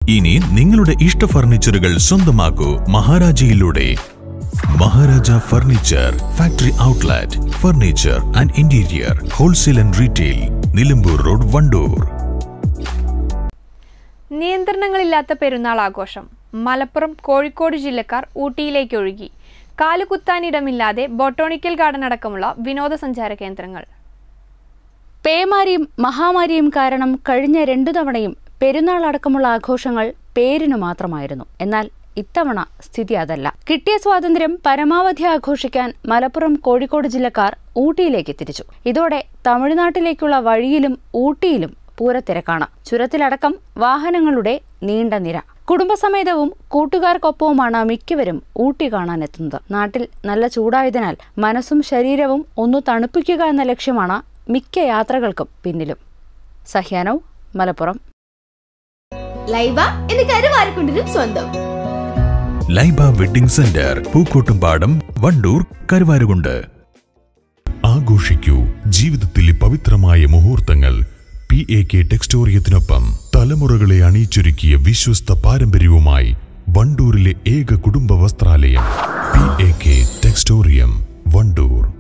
ഇനി നിങ്ങളുടെ ഇഷ്ട ഫർണിച്ചറുകൾ സ്വന്തമാക്കൂ മഹാരാജയിലൂടെ Maharaja furniture factory outlet furniture and interior wholesale and retail Nilambur road Wandoor നിയന്ത്രണങ്ങളില്ലാത്ത പെരുന്നാൾ ആഘോഷം മലപ്പുറം കോഴിക്കോട് ജില്ലക്കാർ ഊട്ടിയിലേക്ക് ഒഴുകി കാലുകുത്താനിടമില്ലാതെ ബൊട്ടോണിക്കൽ ഗാർഡൻ അടക്കമുള്ള വിനോദസഞ്ചാര കേന്ദ്രങ്ങൾ പേമാരിയും മഹാമാരിയും കാരണം കഴിഞ്ഞ രണ്ടു തവണയും പെരുന്നാൾ അടക്കമുള്ള ആഘോഷങ്ങൾ പേരിനു മാത്രമായിരുന്നു എന്നാൽ ഇത്തവണ സ്ഥിതി അതല്ല കിട്ടിയ സ്വാതന്ത്ര്യം പരമാവധി ആഘോഷിക്കാൻ മലപ്പുറം കോഴിക്കോട് ജില്ലക്കാർ ഊട്ടിയിലേക്ക് തിരിച്ചു ഇതോടെ തമിഴ്നാട്ടിലേക്കുള്ള വഴിയിലും ഊട്ടിയിലും പൂരത്തിരക്കാണ് ചുരത്തിലടക്കം വാഹനങ്ങളുടെ നീണ്ട നിര കുടുംബസമേതവും കൂട്ടുകാർക്കൊപ്പവുമാണ് മിക്കവരും ഊട്ടി കാണാനെത്തുന്നത് നാട്ടിൽ നല്ല ചൂടായതിനാൽ മനസ്സും ശരീരവും ഒന്ന് തണുപ്പിക്കുക എന്ന ലക്ഷ്യമാണ് മിക്ക യാത്രകൾക്കും പിന്നിലും സഹ്യാനവ് മലപ്പുറം ലൈബ എന്ന് കരുവാരക്കുണ്ടിനും സ്വന്തം ലൈബ വെഡിംഗ് സെന്റർ പൂക്കോട്ടുംപാടം വണ്ടൂർ കരുവാരുകുണ്ട് ആഘോഷിക്കൂ ജീവിതത്തിലെ പവിത്രമായ മുഹൂർത്തങ്ങൾ പി എ കെ ടെക്സ്റ്റോറിയത്തിനൊപ്പം തലമുറകളെ അണിയിച്ചൊരുക്കിയ വിശ്വസ്ത പാരമ്പര്യവുമായി വണ്ടൂരിലെ ഏക കുടുംബ വസ്ത്രാലയം P A K Textorium Wandoor